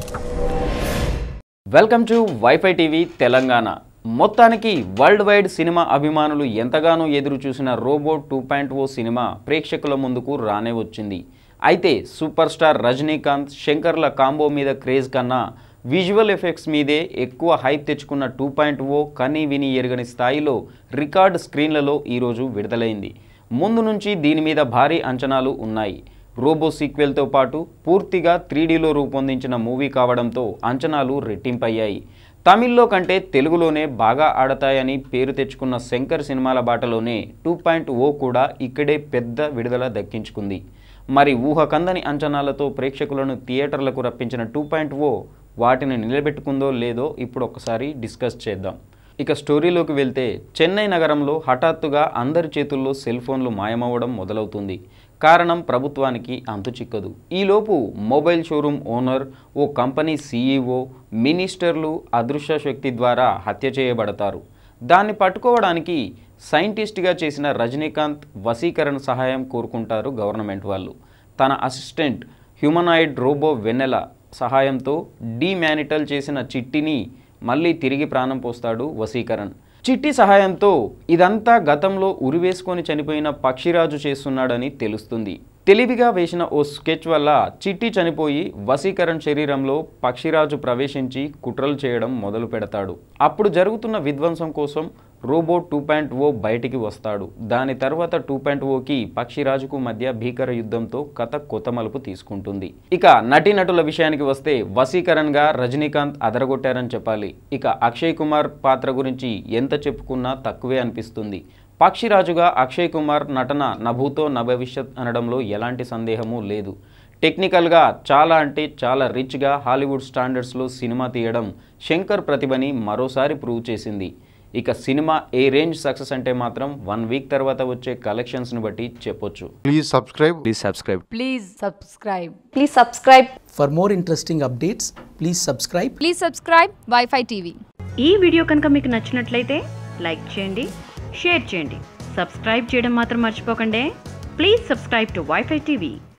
Welcome to WiFi TV Telangana మొత్తానికి world wide సినిమా అభిమానులు ఎంతగానో ఎదురు చూసిన రోబో టూ పాయింట్ ఓ సినిమా ప్రేక్షకుల ముందుకు రానే వచ్చింది అయితే సూపర్ స్టార్ రజనీకాంత్ శంకర్ల కాంబో మీద క్రేజ్ కన్నా విజువల్ ఎఫెక్ట్స్ మీదే ఎక్కువ హైప్ తెచ్చుకున్న టూ పాయింట్ ఓ కనీ విని ఎరగని స్థాయిలో రికార్డ్ స్క్రీన్లలో ఈరోజు విడుదలైంది ముందు నుంచి దీని మీద భారీ అంచనాలు ఉన్నాయి రోబో సీక్వెల్తో పాటు పూర్తిగా త్రీడీలో రూపొందించిన మూవీ కావడంతో అంచనాలు రెట్టింపయ్యాయి తమిళ్లో కంటే తెలుగులోనే బాగా ఆడతాయని పేరు తెచ్చుకున్న శంకర్ సినిమాల బాటలోనే టూ పాయింట్ ఓ కూడా ఇక్కడే పెద్ద విడుదల దక్కించుకుంది మరి ఊహకందని అంచనాలతో ప్రేక్షకులను థియేటర్లకు రప్పించిన టూ పాయింట్ ఓ వాటిని నిలబెట్టుకుందో లేదో ఇప్పుడు ఒకసారి డిస్కస్ చేద్దాం ఇక స్టోరీలోకి వెళ్తే చెన్నై నగరంలో హఠాత్తుగా అందరి చేతుల్లో సెల్ ఫోన్లు మాయమవ్వడం మొదలవుతుంది కారణం ప్రభుత్వానికి అంతు చిక్కదు ఈలోపు మొబైల్ షోరూమ్ ఓనర్ ఓ కంపెనీ సీఈఓ మినిస్టర్లు అదృశ్య శక్తి ద్వారా హత్య చేయబడతారు దాన్ని పట్టుకోవడానికి సైంటిస్ట్గా చేసిన రజనీకాంత్ వశీకరణ సహాయం కోరుకుంటారు గవర్నమెంట్ వాళ్ళు తన అసిస్టెంట్ హ్యూమనాయిడ్ రోబో వెన్నెల సహాయంతో డీమ్యానిటల్ చేసిన చిట్టిని మళ్ళీ తిరిగి ప్రాణం పోస్తాడు వశీకరణ్ చిట్టి సహాయంతో ఇదంతా గతంలో ఉరివేసుకొని చనిపోయిన పక్షిరాజు చేస్తున్నాడని తెలుస్తుంది తెలివిగా వేసిన ఓ స్కెచ్ వల్ల చిట్టి చనిపోయి వశీకరణ్ శరీరంలో పక్షిరాజు ప్రవేశించి కుట్రలు చేయడం మొదలు పెడతాడు అప్పుడు జరుగుతున్న విధ్వంసం కోసం రోబో టూ పాయింట్ ఓ బయటికి వస్తాడు దాని తర్వాత టూ పాయింట్ ఓకి పక్షిరాజుకు మధ్య భీకర యుద్ధంతో కథ కొత్త మలుపు తీసుకుంటుంది ఇక నటీనటుల విషయానికి వస్తే వశీకరణ్గా రజనీకాంత్ అదరగొట్టారని చెప్పాలి ఇక అక్షయ్ కుమార్ పాత్ర గురించి ఎంత చెప్పుకున్నా తక్కువే అనిపిస్తుంది పక్షిరాజుగా అక్షయ్ కుమార్ నటన నభూతో నభవిష్యత్ అనడంలో ఎలాంటి సందేహము లేదు టెక్నికల్గా చాలా అంటే చాలా రిచ్గా హాలీవుడ్ స్టాండర్డ్స్లో సినిమా తీయడం శంకర్ ప్రతిభని మరోసారి ప్రూవ్ చేసింది ఇక సినిమా ఏ రేంజ్ సక్సెస్ అంటే మాత్రం వన్ వీక్ తర్వాత వచ్చే కలెక్షన్స్ని బట్టి చెప్పొచ్చు Please subscribe. Please subscribe. Please subscribe. Please subscribe. For more interesting updates, please subscribe Please subscribe Wi-Fi TV. ఈ వీడియో కనుక మీకు నచ్చినట్లయితే లైక్ చేయండి షేర్ చేయండి సబ్స్క్రైబ్ చేయడం మాత్రం మర్చిపోకండి please subscribe to WiFi TV